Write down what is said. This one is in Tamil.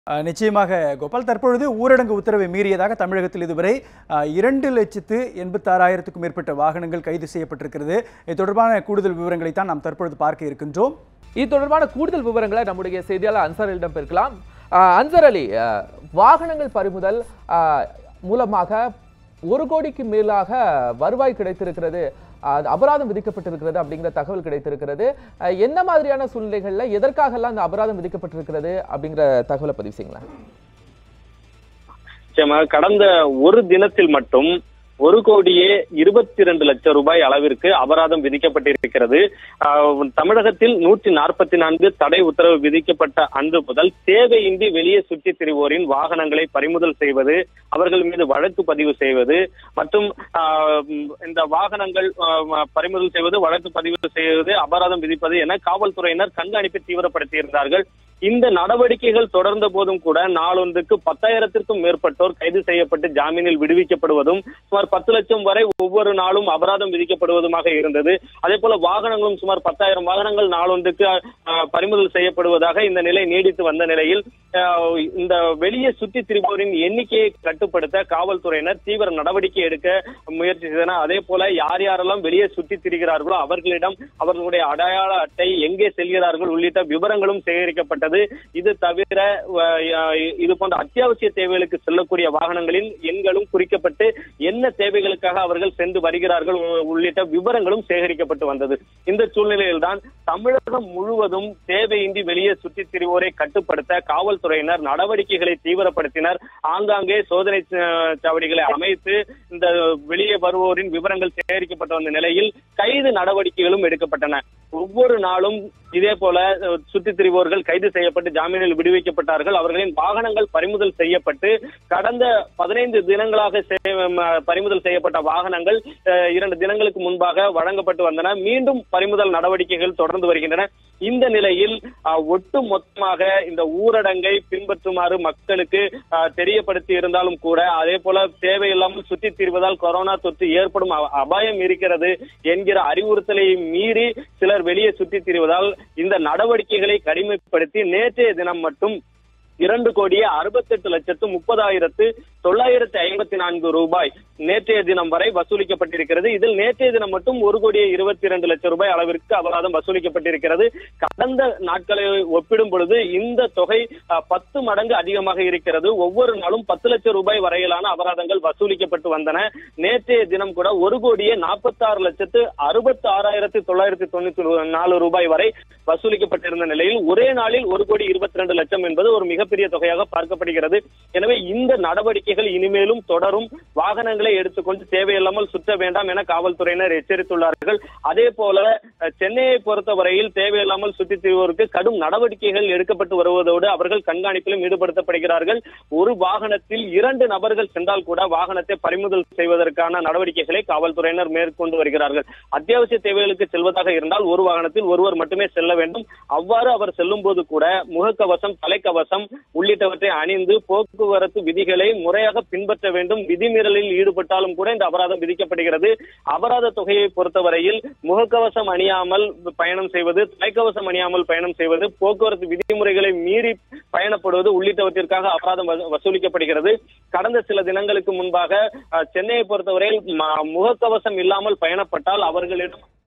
அஹ், நிச்சயமாக கோபால் தற்பொழுது ஊரடங்கு உத்தரவை மீறியதாக தமிழகத்தில் இதுவரை அஹ், இரண்டு லட்சத்து எண்பத்தாறாயிரத்துக்கும் மேற்பட்ட வாகனங்கள் கைது செய்யப்பட்டிருக்கிறது இது தொடர்பான கூடுதல் விவரங்களை தான் நாம் தற்பொழுது பார்க்க இருக்கின்றோம் இது தொடர்பான கூடுதல் விவரங்களை நம்முடைய செய்தியாளர் அன்சார் அலியிடம் பெருக்கலாம் ஆஹ் அன்சார் அலி ஆஹ் வாகனங்கள் பறிமுதல் ஆஹ் மூலமாக ஒரு கோடிக்கு மேலாக வருவாய் கிடைத்திருக்கிறது ஆஹ் அபராதம் விதிக்கப்பட்டிருக்கிறது அப்படிங்கிற தகவல் கிடைத்திருக்கிறது ஆஹ் என்ன மாதிரியான சூழ்நிலைகள்ல எதற்காகலாம் இந்த அபராதம் விதிக்கப்பட்டிருக்கிறது அப்படிங்கிற தகவலை பதிவு செய்யுங்களேன் நிச்சயமாக கடந்த ஒரு தினத்தில் மட்டும் ஒரு கோடியே இருபத்தி ரெண்டு லட்சம் ரூபாய் அளவிற்கு அபராதம் விதிக்கப்பட்டிருக்கிறது ஆஹ் தமிழகத்தில் நூற்றி நாற்பத்தி நான்கு தடை உத்தரவு விதிக்கப்பட்ட அன்று முதல் தேவையின்றி வெளியே சுற்றித் திரிவோரின் வாகனங்களை பறிமுதல் செய்வது அவர்கள் மீது வழக்கு பதிவு செய்வது மற்றும் ஆஹ் இந்த வாகனங்கள் ஆஹ் பறிமுதல் செய்வது வழக்கு பதிவு செய்வது அபராதம் விதிப்பது என காவல்துறையினர் கண்காணிப்பை தீவிரப்படுத்தியிருந்தார்கள் இந்த நடவடிக்கைகள் தொடர்ந்த போதும் கூட நாளொன்றுக்கு பத்தாயிரத்திற்கும் மேற்பட்டோர் கைது செய்யப்பட்டு ஜாமீனில் விடுவிக்கப்படுவதும் சுமார் பத்து லட்சம் வரை ஒவ்வொரு நாளும் அபராதம் விதிக்கப்படுவதுமாக இருந்தது அதே போல வாகனங்களும் சுமார் பத்தாயிரம் வாகனங்கள் நாளொன்றுக்கு அஹ், பறிமுதல் செய்யப்படுவதாக இந்த நிலை நீடித்து வந்த நிலையில் அஹ், இந்த வெளியே சுற்றி திரிபவரின் எண்ணிக்கையை கட்டுப்படுத்த காவல்துறையினர் தீவிர நடவடிக்கை எடுக்க முயற்சி செய்தனர் அதே போல யார் யாரெல்லாம் வெளியே சுற்றி திரிகிறார்களோ அவர்களிடம் அவர்களுடைய அடையாள அட்டை எங்கே செல்கிறார்கள் உள்ளிட்ட விவரங்களும் சேகரிக்கப்பட்டது இது தவிர அஹ், இது போன்ற அத்தியாவசிய தேவைகளுக்கு செல்லக்கூடிய வாகனங்களின் எண்களும் குறிக்கப்பட்டு என்ன தேவைகளுக்காக அவர்கள் சென்று வருகிறார்கள் உ- உள்ளிட்ட விவரங்களும் சேகரிக்கப்பட்டு வந்தது இந்த சூழ்நிலையில் தான் தமிழகம் முழுவதும் தேவையின்றி வெளியே சுற்றித் திரிவோரை கட்டுப்படுத்த காவல்துறையினர் நடவடிக்கைகளை தீவிரப்படுத்தினர் ஆங்காங்கே சோதனை அஹ், சாவடிகளை அமைத்து இந்த வெளியே வருவோரின் விவரங்கள் சேகரிக்கப்பட்டு வந்த நிலையில் கைது நடவடிக்கைகளும் எடுக்கப்பட்டன ஒவ்வொரு நாளும் இதே போல அஹ், சுற்றித் திரிவோர்கள் கைது செய்யப்பட்டு ஜாமீனில் விடுவிக்கப்பட்டார்கள் அவர்களின் வாகனங்கள் பறிமுதல் செய்யப்பட்டு கடந்த பதினைந்து தினங்களாக செ- ம, பறிமுதல் செய்யப்பட்ட வாகனங்கள் அஹ், இரண்டு தினங்களுக்கு முன்பாக வழங்கப்பட்டு வந்தன மீண்டும் பறிமுதல் நடவடிக்கைகள் தொடர்ந்து வருகின்றன இந்த நிலையில் அஹ், ஒட்டு மொத்தமாக இந்த ஊரடங்கை பின்பற்றுமாறு மக்களுக்கு அஹ், தெரியப்படுத்தி இருந்தாலும் கூட அதே போல தேவையில்லாமல் சுற்றித் திரிவதால் கொரோனா தொற்று ஏற்படும் அ- அபாயம் இருக்கிறது என்கிற அறிவுறுத்தலை மீறி சிலர் வெளியே சுற்றித் திரிவதால் இந்த நடவடிக்கைகளை கடுமைப்படுத்தி நேற்றைய தினம் மட்டும் இரண்டு கோடியே அறுபத்தெட்டு லட்சத்து முப்பதாயிரத்து தொள்ளாயிரத்து ஐம்பத்தி நான்கு ரூபாய் நேற்றைய தினம் வரை வசூலிக்கப்பட்டிருக்கிறது இதில் நேற்றைய தினம் மட்டும் ஒரு கோடியே இருபத்தி இரண்டு லட்சம் ரூபாய் அளவிற்கு அபராதம் வசூலிக்கப்பட்டிருக்கிறது கடந்த நாட்களை ஒப்பிடும் பொழுது இந்த தொகை அஹ், பத்து மடங்கு அதிகமாக இருக்கிறது ஒவ்வொரு நாளும் பத்து லட்சம் ரூபாய் வரையிலான அபராதங்கள் வசூலிக்கப்பட்டு வந்தன நேற்றைய தினம் கூட ஒரு கோடியே நாற்பத்தி ஆறு லட்சத்து அறுபத்தி ஆறாயிரத்து தொள்ளாயிரத்தி தொண்ணூத்தி நாலு ரூபாய் வரை வசூலிக்கப்பட்டிருந்த நிலையில் ஒரே நாளில் ஒரு கோடி இருபத்தி ரெண்டு லட்சம் என்பது ஒரு மிகப்பெரிய தொகையாக பார்க்கப்படுகிறது எனவே இந்த நடவடிக்கைகள் இனிமேலும் தொடரும் வாகனங்களை எடுத்துக்கொண்டு தேவையில்லாமல் சுற்ற வேண்டாம் என காவல்துறையினர் எச்சரித்துள்ளார்கள் அதே போல அஹ், சென்னையை பொறுத்தவரையில் தேவையில்லாமல் சுற்றித் திரிவோருக்கு கடும் நடவடிக்கைகள் எடுக்கப்பட்டு வருவதோடு அவர்கள் கண்காணிப்பிலும் ஈடுபடுத்தப்படுகிறார்கள் ஒரு வாகனத்தில் இரண்டு நபர்கள் சென்றால் கூட வாகனத்தை பறிமுதல் செய்வதற்கான நடவடிக்கைகளை காவல்துறையினர் மேற்கொண்டு வருகிறார்கள் அத்தியாவசிய தேவைகளுக்கு செல்வதாக இருந்தால் ஒரு வாகனத்தில் ஒருவர் மட்டுமே செல்ல வேண்டும் அவ்வாறு அவர் செல்லும் போது கூட முகக்கவசம் தலைக்கவசம் உள்ளிட்டவற்றை அணிந்து போக்குவரத்து விதிகளை முறையாக பின்பற்ற வேண்டும் விதிமீறலில் ஈடுபட்டாலும் கூட இந்த அபராதம் விதிக்கப்படுகிறது அபராத தொகையை பொறுத்தவரையில் முகக்கவசம் அணியாமல் பயணம் செய்வது தலைக்கவசம் அணியாமல் பயணம் செய்வது போக்குவரத்து விதிமுறைகளை மீறி பயணப்படுவது உள்ளிட்டவற்றிற்காக அபராதம் வசூ- வசூலிக்கப்படுகிறது கடந்த சில தினங்களுக்கு முன்பாக அஹ், சென்னையை பொறுத்தவரையில் ம- முகக்கவசம் இல்லாமல் பயணப்பட்டால் அவர்களிடம்